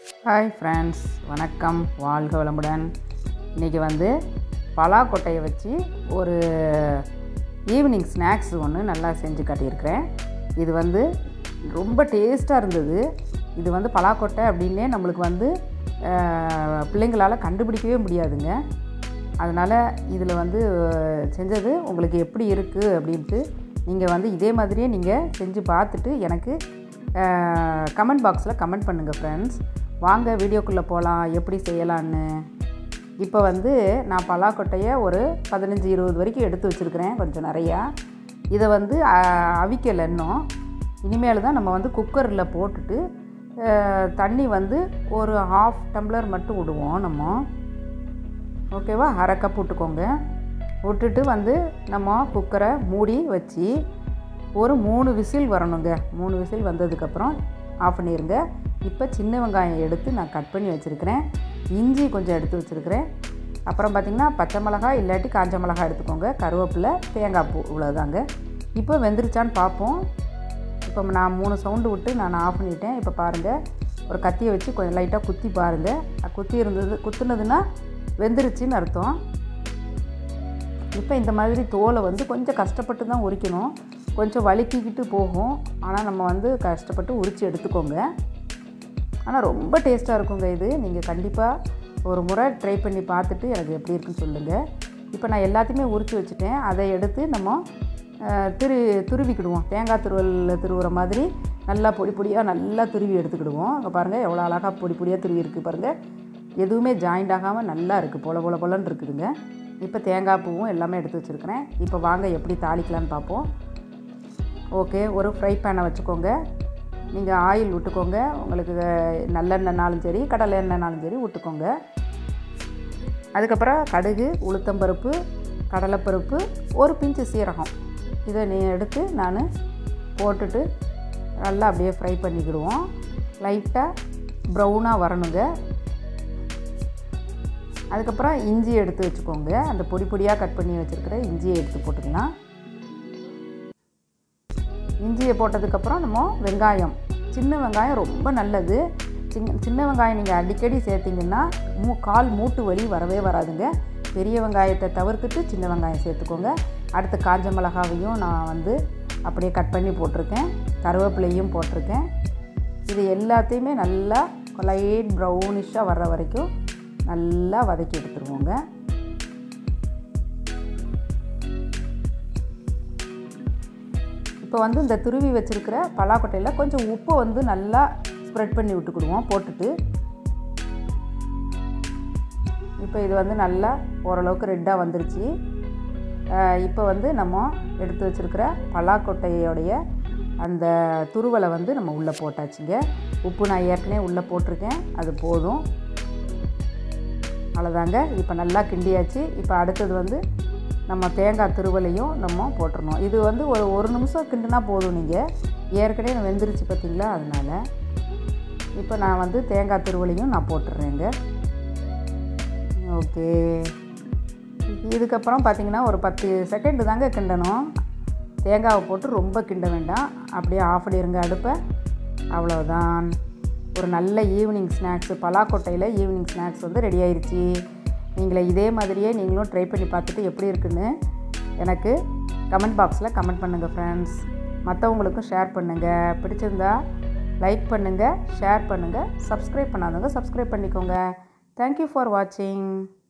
hi friends வணக்கம் வாழ்க வளமுடன் இன்றைக்கி வந்து பலாக்கொட்டையை வச்சு ஒரு ஈவினிங் ஸ்நாக்ஸ் ஒன்று நல்லா செஞ்சு காட்டியிருக்கிறேன் இது வந்து ரொம்ப டேஸ்ட்டாக இருந்தது இது வந்து பலாக்கொட்டை அப்படின்னே நம்மளுக்கு வந்து அஹ், பிள்ளைங்களால் கண்டுபிடிக்கவே முடியாதுங்க அதனால் இதில் வந்து அஹ், செஞ்சது உங்களுக்கு எப்படி இருக்குது அப்படின்ட்டு நீங்கள் வந்து இதே மாதிரியே நீங்கள் செஞ்சு பார்த்துட்டு எனக்கு கமெண்ட் பாக்ஸில் கமெண்ட் பண்ணுங்கள் ஃப்ரெண்ட்ஸ் வாங்க வீடியோக்குள்ளே போகலாம் எப்படி செய்யலான்னு இப்போ வந்து நான் பலாக்கொட்டையை ஒரு பதினஞ்சு இருபது வரைக்கும் எடுத்து வச்சுருக்கிறேன் கொஞ்சம் நிறையா இதை வந்து அஹ், அவிக்கலை இன்னும் இனிமேல் தான் நம்ம வந்து குக்கரில் போட்டுட்டு அஹ், தண்ணி வந்து ஒரு ஹாஃப் டம்ளர் மட்டும் விடுவோம் நம்ம ஓகேவா அரை கப் விட்டுக்கோங்க விட்டுட்டு வந்து நம்ம குக்கரை மூடி வச்சு ஒரு மூணு விசில் வரணுங்க மூணு விசில் வந்ததுக்கப்புறம் ஆஃப் பண்ணிடுங்க இப்போ சின்ன வெங்காயம் எடுத்து நான் கட் பண்ணி வச்சுருக்கிறேன் இஞ்சி கொஞ்சம் எடுத்து வச்சுருக்கிறேன் அப்புறம் பார்த்திங்கன்னா பச்சை மிளகாய் இல்லாட்டி காஞ்ச மிளகாய் எடுத்துக்கோங்க கருவேப்பிலை தேங்காய் பூ இவ்வளோதாங்க இப்போ வெந்துருச்சான்னு பார்ப்போம் இப்போ நான் மூணு சவுண்டு விட்டு நான் ஆஃப் பண்ணிட்டேன் இப்போ பாருங்கள் ஒரு கத்தியை வச்சு கொஞ்சம் லைட்டாக குத்தி பாருங்கள் குத்தி இருந்தது குத்துனதுன்னா வெந்துருச்சுன்னு அர்த்தம் இப்போ இந்த மாதிரி தோலை வந்து கொஞ்சம் கஷ்டப்பட்டு தான் உரிக்கணும் கொஞ்சம் வலிக்கிக்கிட்டு போகும் ஆனால் நம்ம வந்து கஷ்டப்பட்டு உரித்து எடுத்துக்கோங்க ஆனால் ரொம்ப டேஸ்ட்டாக இருக்குங்க இது நீங்கள் கண்டிப்பாக ஒரு முறை ட்ரை பண்ணி பார்த்துட்டு எனக்கு எப்படி இருக்குன்னு சொல்லுங்கள் இப்போ நான் எல்லாத்தையுமே உரித்து வச்சுட்டேன் அதை எடுத்து நம்ம அஹ், திரு துருவிக்கிடுவோம் தேங்காய் துருவலில் துருவுற மாதிரி நல்லா பொடி பொடியாக நல்லா துருவி எடுத்துக்கிடுவோம் அங்கே பாருங்கள் எவ்வளோ அழகாக பொடி பொடியாக துருவி இருக்குது பாருங்கள் எதுவுமே ஜாயிண்ட் ஆகாமல் நல்லா இருக்குது பொல பொல பொலன்னு இருக்குதுங்க இப்போ தேங்காய் பூவும் எல்லாமே எடுத்து வச்சுருக்கிறேன் இப்போ வாங்க எப்படி தாளிக்கலான்னு பார்ப்போம் ஓகே ஒரு ஃப்ரை பேனை வச்சுக்கோங்க நீங்கள் ஆயில் விட்டுக்கோங்க உங்களுக்கு நல்லெண்ணெய்னாலும் சரி கடலை எண்ணெய்னாலும் சரி விட்டுக்கோங்க அதுக்கப்புறம் கடுகு உளுத்தம்பருப்பு கடலைப்பருப்பு ஒரு பிஞ்சு சீரகம் இதை நீ எடுத்து நான் போட்டுட்டு நல்லா அப்படியே ஃப்ரை பண்ணிக்கிடுவோம் லைட்டாக ப்ரௌனாக வரணுங்க அதுக்கப்புறம் இஞ்சி எடுத்து வச்சுக்கோங்க அந்த பொடி பொடியாக கட் பண்ணி வச்சுருக்கிற இஞ்சியை எடுத்து போட்டுக்கலாம் இஞ்சியை போட்டதுக்கப்புறம் நம்ம வெங்காயம் சின்ன வெங்காயம் ரொம்ப நல்லது சின்ன சின்ன வெங்காயம் நீங்கள் அடிக்கடி சேர்த்திங்கன்னா மூ கால் மூட்டு வலி வரவே வராதுங்க பெரிய வெங்காயத்தை தவிர்த்துட்டு சின்ன வெங்காயம் சேர்த்துக்கோங்க அடுத்து காஞ்ச மிளகாவையும் நான் வந்து அப்படியே கட் பண்ணி போட்டிருக்கேன் கருவேப்பிலையும் போட்டிருக்கேன் இது எல்லாத்தையுமே நல்லா லைட் ப்ரௌனிஷாக வர்ற வரைக்கும் நல்லா வதக்கி எடுத்துருவோங்க இப்போ வந்து இந்த துருவி வச்சுருக்கிற பலாக்கொட்டையில் கொஞ்சம் உப்பை வந்து நல்லா ஸ்ப்ரெட் பண்ணி விட்டுக்கிடுவோம் போட்டுட்டு இப்போ இது வந்து நல்லா ஓரளவுக்கு ரெட்டாக வந்துருச்சு அஹ் இப்போ வந்து நம்ம எடுத்து வச்சுருக்கிற பலாக்கொட்டையோடைய அந்த துருவலை வந்து நம்ம உள்ளே போட்டாச்சுங்க உப்பு நான் ஏற்கனவே உள்ளே போட்டிருக்கேன் அது போதும் அவ்வளோதாங்க இப்போ நல்லா கிண்டியாச்சு இப்போ அடுத்தது வந்து நம்ம தேங்காய் துருவலையும் நம்ம போட்டுறணும் இது வந்து ஒரு ஒரு நிமிஷம் கிண்டுனா போதும் நீங்கள் ஏற்கனவே வெந்துருச்சு பார்த்தீங்களா அதனால் இப்போ நான் வந்து தேங்காய் துருவலையும் நான் போட்டுடுறேங்க ஓகே இதுக்கப்புறம் பார்த்தீங்கன்னா ஒரு பத்து செகண்டு தாங்க கிண்டணும் தேங்காவை போட்டு ரொம்ப கிண்ட வேண்டாம் அப்படியே ஆஃப் பண்ணிடுங்க அடுப்பை அவ்வளோதான் ஒரு நல்ல ஈவினிங் ஸ்நாக்ஸு பலாக்கொட்டையில் ஈவினிங் ஸ்நாக்ஸ் வந்து ரெடி ஆயிருச்சு நீங்களே இதே மாதிரியே நீங்களும் ட்ரை பண்ணி பார்த்துட்டு எப்படி இருக்குன்னு எனக்கு கமெண்ட் பாக்ஸில் கமெண்ட் பண்ணுங்கள் ஃப்ரெண்ட்ஸ் மற்றவங்களுக்கும் ஷேர் பண்ணுங்கள் பிடிச்சிருந்தா லைக் பண்ணுங்கள் ஷேர் பண்ணுங்கள் சப்ஸ்கிரைப் பண்ணாதவங்க சப்ஸ்கிரைப் பண்ணிக்கோங்க தேங்க்யூ ஃபார் வாட்சிங்